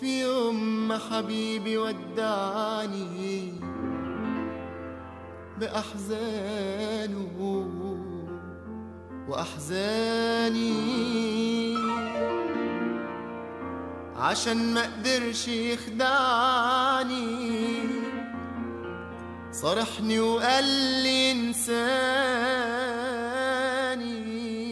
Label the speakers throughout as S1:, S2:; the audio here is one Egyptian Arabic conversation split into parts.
S1: في يوم ما حبيبي ودعني بأحزانه وأحزاني عشان ما قدرش يخدعني صرحني وقال لي انساني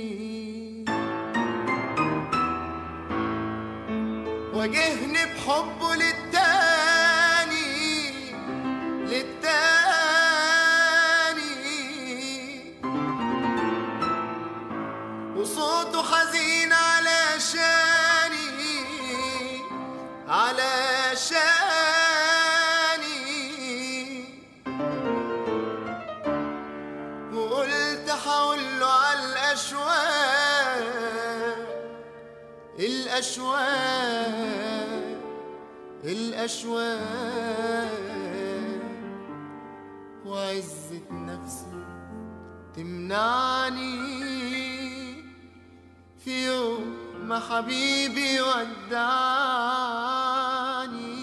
S1: واجهني بحبه للتاني للتاني وصوته حزين علشاني علشاني وقلت حقوله على الأشواق الأشواق الأشواق وعزة نفسي تمنعني في يوم ما حبيبي ودعني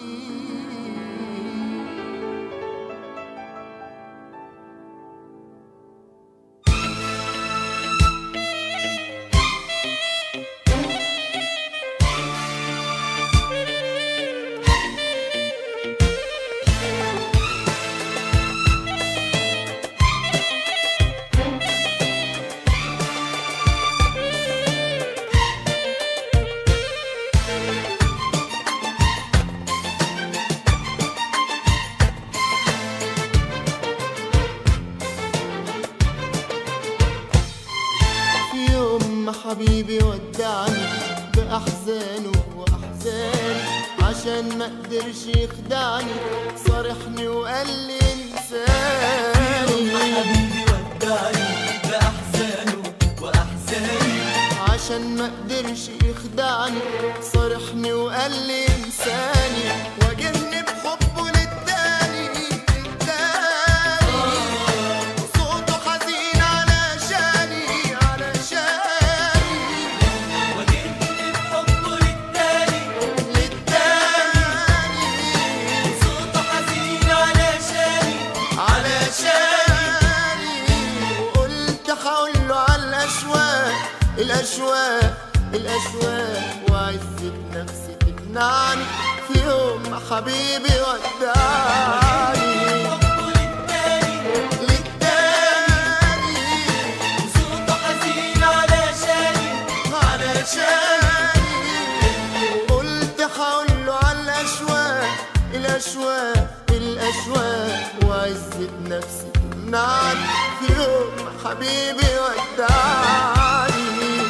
S1: في يوم ما حبيبي ودعني بأحزانه وأحزاني عشان ما قدرش يخدعني صارحني وقال لي انساني
S2: حبيبي ودعني بأحزانه وأحزاني
S1: عشان ما قدرش يخدعني صارحني وقال لي انساني واجهني بحبه للتاني للتاني وصوته حزين علشاني علشاني
S2: وجدني بحبه للتاني
S1: للتاني
S2: صوته حزين علشاني
S1: علشاني وقلت حقوله على الأشواق الأشواق الأشواق وعزة نفسي تمنعني في يوم ما حبيبي ودعني
S2: حبه للتاني
S1: للتاني
S2: صوته حزين علشاني
S1: علشاني وقلت حقوله على الأشواق الأشواق الأشواق وعزة نفسي تمنعني في يوم ما حبيبي ودعني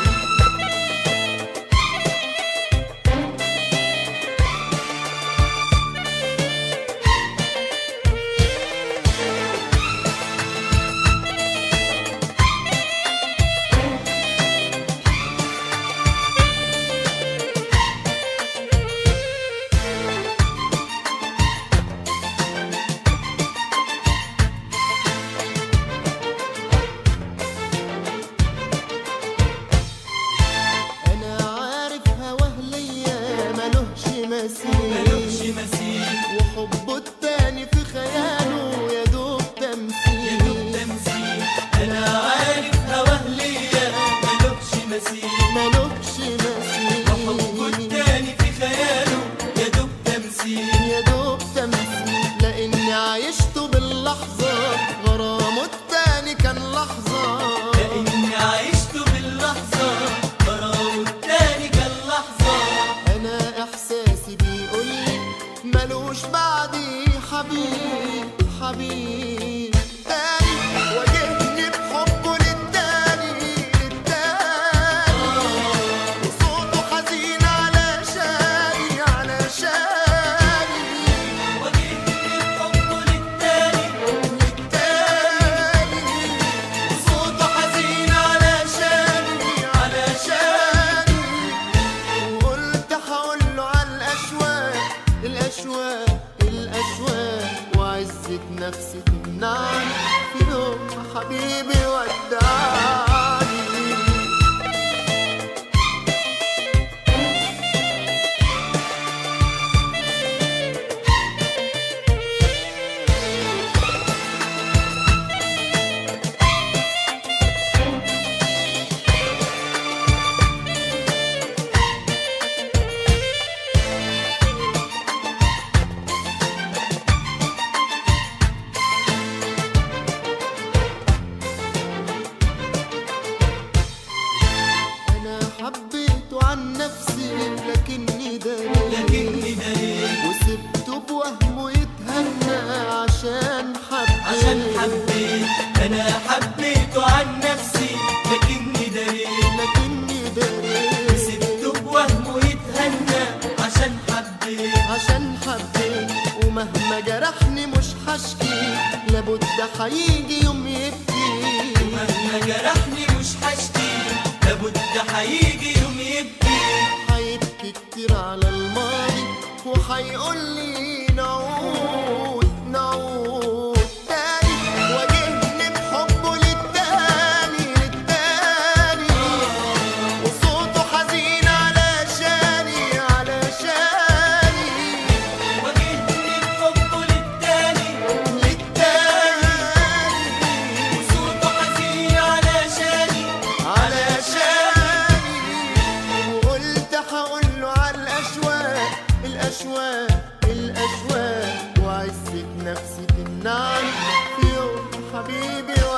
S1: انا عارف هواه ليا ملوش
S2: ملوش
S1: مثيل
S2: مثيل
S1: وحبه التاني في خياله يا دوب
S2: يا دوب
S1: تمثيل
S2: تمثيل أنا عارف هواه ليا ملوش مثيل
S1: ملوش
S2: وحبه
S1: مثيل
S2: التاني في خياله يا دوب تمثيل
S1: يا دوب تمثيل لاني عايشته باللحظه غرامه التاني كان لحظه
S2: لأني عشت باللحظة غرامه التاني كان لحظة
S1: انا احساسي بيقولي ملوش بعدي حبيب حبيب تاني واجهني بحبه للتاني للتاني وصوته حزين علشاني علشاني
S2: وجدني بحبه للتاني
S1: للتاني
S2: صوته حزين علشاني
S1: علشاني وقلت حقوله على الأشواق الأشواق الأشواق وعزة نفسي تمنعني في يوم حبيبي ودعني
S2: انا حبيته عن نفسي لكني دريت
S1: لكني داري
S2: سبته بوهمه يتهنى عشان حبيت
S1: عشان حبيت ومهما جرحني مش هشكي لابد هيجي يوم يبكي
S2: مهما جرحني مش هشكي لابد هيجي يوم يبكي
S1: هيبكي كتير على الماضي وهيقول لي نعود نعود تاني واجهني بحبه للتاني للتاني وصوته حزين علشاني علشاني
S2: واجهني بحبه للتاني
S1: للتاني
S2: وصوته حزين علشاني
S1: علشاني وقلت هقول له على الاشواق الاشواق الاشواق وعزة نفسي تمنعني في يوم حبيبي